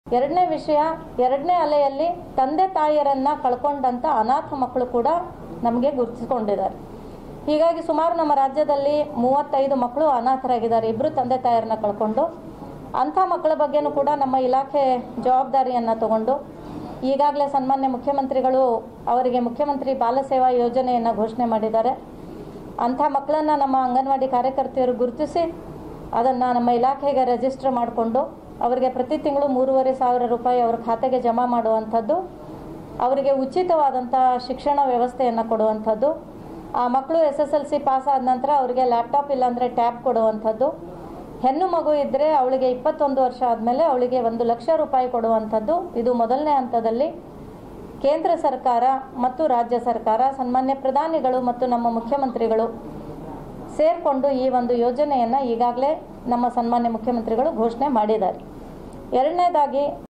ಎರಡನೇ ವಿಷಯ ಎರಡನೇ ಅಲೆಯಲ್ಲಿ ತಂದೆ ತಾಯಿಯರನ್ನ ಕಳ್ಕೊಂಡಂಥ ಅನಾಥ ಮಕ್ಕಳು ಕೂಡ ನಮಗೆ ಗುರುತಿಸ್ಕೊಂಡಿದ್ದಾರೆ ಹೀಗಾಗಿ ಸುಮಾರು ನಮ್ಮ ರಾಜ್ಯದಲ್ಲಿ ಮೂವತ್ತೈದು ಮಕ್ಕಳು ಅನಾಥರಾಗಿದ್ದಾರೆ ಇಬ್ಬರು ತಂದೆ ತಾಯಿಯರನ್ನ ಕಳ್ಕೊಂಡು ಅಂಥ ಮಕ್ಕಳ ಬಗ್ಗೆನೂ ಕೂಡ ನಮ್ಮ ಇಲಾಖೆ ಜವಾಬ್ದಾರಿಯನ್ನು ತಗೊಂಡು ಈಗಾಗಲೇ ಸನ್ಮಾನ್ಯ ಮುಖ್ಯಮಂತ್ರಿಗಳು ಅವರಿಗೆ ಮುಖ್ಯಮಂತ್ರಿ ಬಾಲ ಸೇವಾ ಯೋಜನೆಯನ್ನು ಘೋಷಣೆ ಮಾಡಿದ್ದಾರೆ ಅಂಥ ಮಕ್ಕಳನ್ನು ನಮ್ಮ ಅಂಗನವಾಡಿ ಕಾರ್ಯಕರ್ತೆಯರು ಗುರುತಿಸಿ ಅದನ್ನು ನಮ್ಮ ಇಲಾಖೆಗೆ ರಿಜಿಸ್ಟರ್ ಮಾಡಿಕೊಂಡು ಅವರಿಗೆ ಪ್ರತಿ ತಿಂಗಳು ಮೂರುವರೆ ಸಾವಿರ ರೂಪಾಯಿ ಅವ್ರ ಖಾತೆಗೆ ಜಮಾ ಮಾಡುವಂಥದ್ದು ಅವರಿಗೆ ಉಚಿತವಾದಂಥ ಶಿಕ್ಷಣ ವ್ಯವಸ್ಥೆಯನ್ನು ಕೊಡುವಂಥದ್ದು ಆ ಮಕ್ಕಳು S S L C pass ಆದ ನಂತರ ಅವರಿಗೆ ಲ್ಯಾಪ್ಟಾಪ್ ಇಲ್ಲಾಂದರೆ ಟ್ಯಾಬ್ ಕೊಡುವಂಥದ್ದು ಹೆಣ್ಣು ಮಗು ಇದ್ದರೆ ಅವಳಿಗೆ ಇಪ್ಪತ್ತೊಂದು ವರ್ಷ ಆದಮೇಲೆ ಅವಳಿಗೆ ಒಂದು ಲಕ್ಷ ರೂಪಾಯಿ ಕೊಡುವಂಥದ್ದು ಇದು ಮೊದಲನೇ ಹಂತದಲ್ಲಿ ಕೇಂದ್ರ ಸರ್ಕಾರ ಮತ್ತು ರಾಜ್ಯ ಸರ್ಕಾರ ಸನ್ಮಾನ್ಯ ಪ್ರಧಾನಿಗಳು ಮತ್ತು ನಮ್ಮ ಮುಖ್ಯಮಂತ್ರಿಗಳು ಸೇರಿಕೊಂಡು ಈ ಒಂದು ಯೋಜನೆಯನ್ನು ಈಗಾಗಲೇ ನಮ್ಮ ಸನ್ಮಾನ್ಯ ಮುಖ್ಯಮಂತ್ರಿಗಳು ಘೋಷಣೆ ಮಾಡಿದ್ದಾರೆ ಎರಡನೇದಾಗಿ